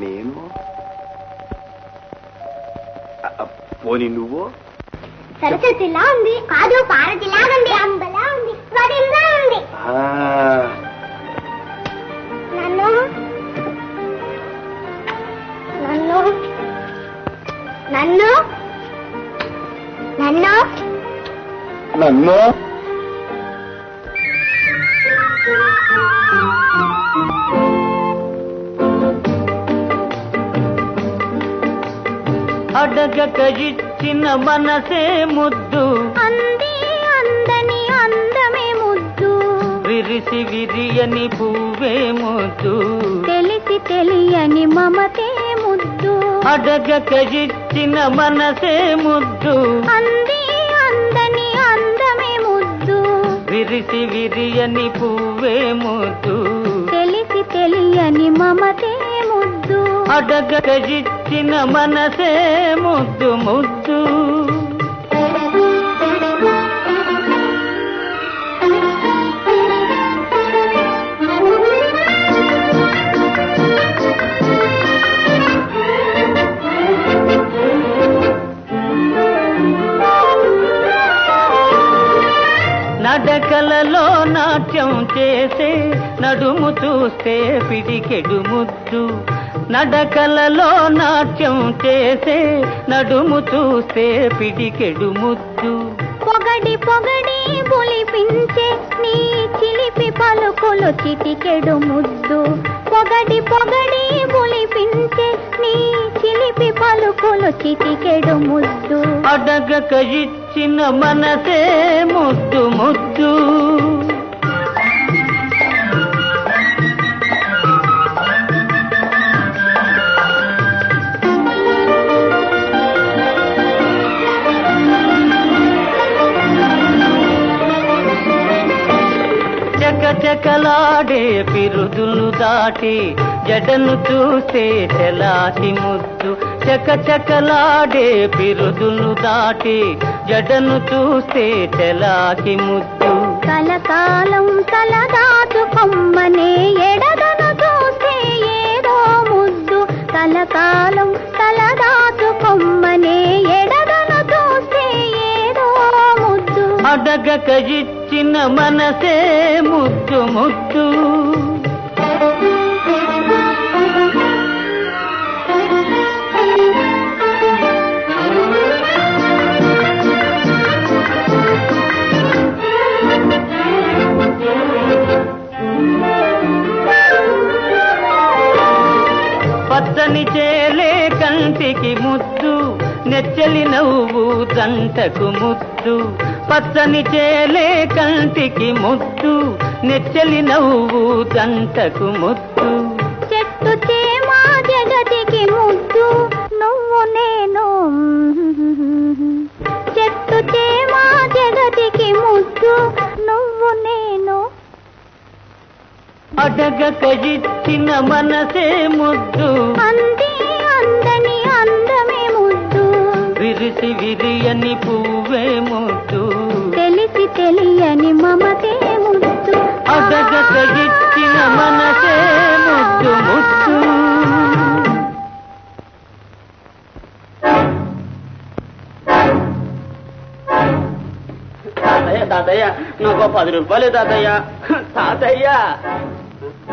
నేను అ- అ, పోనీ నువ్వు సరస్వతిలా ఉంది కాదు పార్వతిలా ఉంది అంబలా ఉంది వదిలా ఉంది ఆ, నన్ను నన్ను నన్ను నన్ను నన్ను అడగక ఇచ్చిన మనసే ముద్దు అంది అందని అందమే ముద్దు విరిసి విరియని పువ్వే ముద్దు తెలిసి తెలియని మమతే ముద్దు అడగక ఇచ్చిన మనసే ముద్దు అంది అందని అందమే ముద్దు విరిసి విరియని పువ్వే ముద్దు తెలిసి తెలియని మమతే ముద్దు అడగక ఇచ్చిన మనసే ముద్దు ముద్దు నడకలలో నాట్యం చేసే నడుము చూస్తే పిడికెడు ముద్దు నడకలలో నాట్యం చేసే నడుము చూస్తే పిడికెడు ముద్దు పొగడి పొగడి బొలిపించే నీ చిలిపి పలుకులు చిటికెడు ముద్దు పొగడి పొగడి బొలిపించే నీ చిలిపి పలుకులు చిటికెడు ముద్దు అడగక ఇచ్చిన మనసే ముద్దు ముద్దు చకచకలాడే పిరుదులు దాటి జడను చూస్తే తెలాటి ముద్దు చకచకలాడే పిరుదులు దాటి జడను చూస్తే తెలాటి ముద్దు కలకాలం తలదాచు కొమ్మనే ఎడదను చూస్తే ఏదో ముద్దు కలకాలం తలదాచు కొమ్మనే ఎడదను చూస్తే ఏదో ముద్దు అడగక ఇచ్చిన మనసే ముద్దు ముద్దు పచ్చని చేలే కంటికి ముద్దు నెచ్చలి నవ్వు దంటకు ముద్దు పచ్చని చేలే కంటికి ముద్దు నెచ్చలి నవ్వు దంటకు ముద్దు చెట్టు చేమా జగతికి ముద్దు నువ్వు నేను చెట్టు చేమా జగతికి ముద్దు నువ్వు నేను అడగక ఇచ్చిన మనసే ముద్దు అంది అందని అందమే ముద్దు విరిసి విరియని పువ్వే ముద్దు తెలిసి తెలియని మమతే ముద్దు అడగక ఇచ్చిన మనసే ముద్దు ముద్దు తాతయ్య తాతయ్య నాకు పది రూపాయలు తాతయ్య తాతయ్య